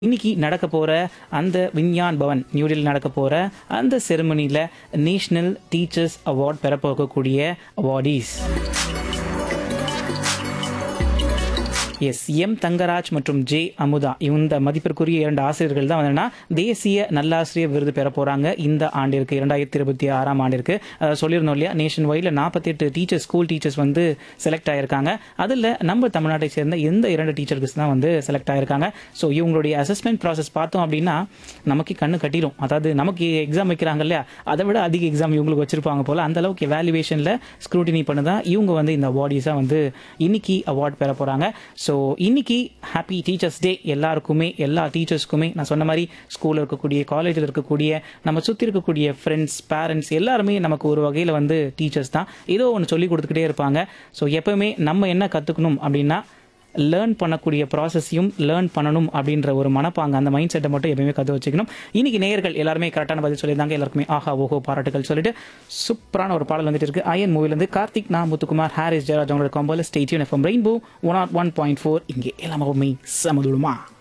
இன்னைக்கு நடக்க போற அந்த விஞ்ஞான் பவன் நியூடெல்லி நடக்க போற அந்த செரிமனியில் நேஷனல் டீச்சர்ஸ் அவார்ட் பெற போகக்கூடிய அவார்டீஸ் எஸ் எம் தங்கராஜ் மற்றும் ஜே அமுதா இந்த மதிப்பிற்குரிய இரண்டு ஆசிரியர்கள் தான் வந்து தேசிய நல்லாசிரியர் விருது பெற போறாங்க இந்த ஆண்டிற்கு இரண்டாயிரத்தி இருபத்தி ஆறாம் ஆண்டிற்கு அஹ், சொல்லியிருந்தோம் இல்லையா நேஷன் வைடில் நாற்பத்தெட்டு டீச்சர்ஸ் ஸ்கூல் டீச்சர்ஸ் வந்து செலக்ட் ஆயிருக்காங்க அதில் நம்ம தமிழ்நாட்டை சேர்ந்த எந்த இரண்டு டீச்சர்ஸ் தான் வந்து செலக்ட் ஆயிருக்காங்க ஸோ இவங்களுடைய அசஸ்மெண்ட் ப்ராசஸ் பார்த்தோம் அப்படின்னா நமக்கு கண்ணு கட்டிடும் அதாவது நமக்கு எக்ஸாம் வைக்கிறாங்க இல்லையா அதை விட அதிக எக்ஸாம் இவங்களுக்கு வச்சிருப்பாங்க போல அந்த அளவுக்கு எவாலுவேஷனில் ஸ்க்ரூட்டினி பண்ணி தான் இவங்க வந்து இந்த அவார்டீஸாக வந்து இன்னைக்கு அவார்ட் பெற போகிறாங்க ஸோ இன்னைக்கு ஹாப்பி டீச்சர்ஸ் டே எல்லாருக்குமே எல்லா டீச்சர்ஸ்க்குமே நான் சொன்ன மாதிரி ஸ்கூலில் இருக்கக்கூடிய காலேஜில் இருக்கக்கூடிய நம்ம சுற்றி இருக்கக்கூடிய ஃப்ரெண்ட்ஸ் பேரண்ட்ஸ் எல்லாருமே நமக்கு ஒரு வகையில் வந்து டீச்சர்ஸ் தான் ஏதோ ஒன்று சொல்லி கொடுத்துக்கிட்டே இருப்பாங்க ஸோ எப்பவுமே நம்ம என்ன கற்றுக்கணும் அப்படின்னா லேர்ன் பண்ணக்கூடிய ப்ராசஸையும் லேர்ன் பண்ணணும் அப்படின்ற ஒரு மனப்பாங்க அந்த மைண்ட் செட்டை மட்டும் எப்பயுமே கற்று வச்சுக்கணும் இன்னைக்கு நேயர்கள் எல்லாருமே கரெக்டான பதில் சொல்லியிருந்தாங்க எல்லாருக்குமே ஆஹா ஓஹோ பாராட்டுகள் சொல்லிட்டு சூப்பரான ஒரு பாடல் வந்துட்டு இருக்கு அயன் மூவிலேருந்து கார்த்திக் நா முத்துக்குமார் ஹாரிஸ் ஜெயராஜ் அவங்களோட காம்போல ஸ்டேட்யூன் எஃப்எம் ரெயின்போ ஒன் ஆட் ஒன் பாயிண்ட் ஃபோர் இங்கே எல்லாமே சமதுடுமா